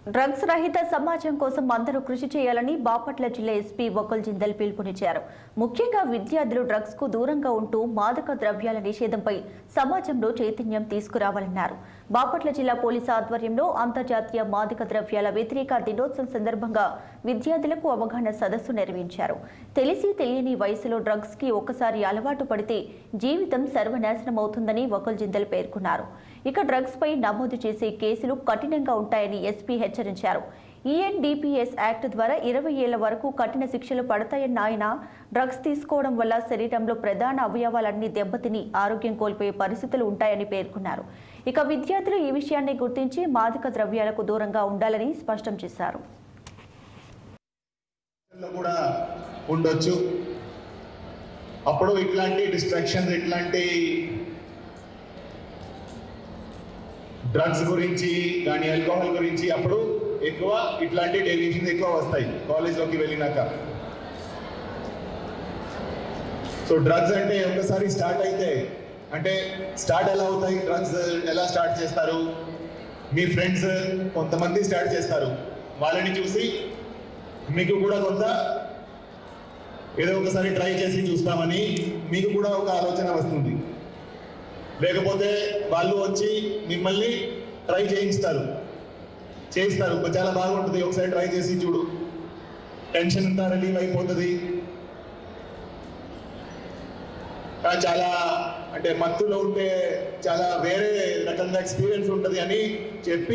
drugs రహిత సమాజం కోసం అందరూ కృషి చేయాలని బాపట్ల జిల్లా ఎస్పీ వకుల్ జిందల్ పిలుపునిచ్చారు ముఖ్యంగా విద్యార్థులు డ్రగ్స్ కు దూరంగా ఉంటూ మాదక ద్రవ్యాల నిషేధంపై సమాజంలో చైతన్యం తీసుకురావాలన్నారు బాపట్ల జిల్లా పోలీసు ఆధ్వర్యంలో అంతర్జాతీయ మాదక ద్రవ్యాల వ్యతిరేక దినోత్సవం సందర్భంగా విద్యార్థులకు అవగాహన సదస్సు నిర్వహించారు తెలిసి తెలియని వయసులో డ్రగ్స్ కి ఒక్కసారి అలవాటు పడితే జీవితం సర్వనాశనం అవుతుందని వకుల్ జిందల్ పేర్కొన్నారు ఇక డ్రగ్స్ పై నమోదు చేసే కేసులు కఠినంగా ఉంటాయని ఎస్పీ హెచ్చరించారు ఈఎన్డిపిఎస్ యాక్ట్ ద్వారా ఇరవై ఏళ్ల వరకు కఠిన శిక్షలు పడతాయన్న ఆయన డ్రగ్స్ తీసుకోవడం వల్ల శరీరంలో ప్రధాన అవయవాలన్నీ దెబ్బతిని ఆరోగ్యం కోల్పోయే పరిస్థితులు ఉంటాయని పేర్కొన్నారు ఇక విద్యార్థులు ఈ విషయాన్ని గుర్తించి మాదక ద్రవ్యాలకు దూరంగా ఉండాలని స్పష్టం చేశారు లో కూడా ఉండొచ్చు అప్పుడు ఇట్లాంటి డిస్ట్రాక్షన్స్ ఇట్లాంటి డ్రగ్స్ గురించి కానీ ఆల్కహాల్ గురించి అప్పుడు ఎక్కువ ఇట్లాంటి డెవియేషన్స్ ఎక్కువ వస్తాయి కాలేజ్లోకి వెళ్ళినాక సో డ్రగ్స్ అంటే ఒకసారి స్టార్ట్ అయితే అంటే స్టార్ట్ ఎలా అవుతాయి డ్రగ్స్ ఎలా స్టార్ట్ చేస్తారు మీ ఫ్రెండ్స్ కొంతమంది స్టార్ట్ చేస్తారు వాళ్ళని చూసి మీకు కూడా కొంత ఏదో ఒకసారి ట్రై చేసి చూస్తామని మీకు కూడా ఒక ఆలోచన వస్తుంది లేకపోతే వాళ్ళు వచ్చి మిమ్మల్ని ట్రై చేయిస్తారు చేయిస్తారు చాలా బాగుంటుంది ఒకసారి ట్రై చేసి చూడు టెన్షన్ అంతా రిలీవ్ అయిపోతుంది ఆ, చాలా అంటే మత్తులో ఉంటే చాలా వేరే రకంగా ఎక్స్పీరియన్స్ ఉంటుంది అని చెప్పి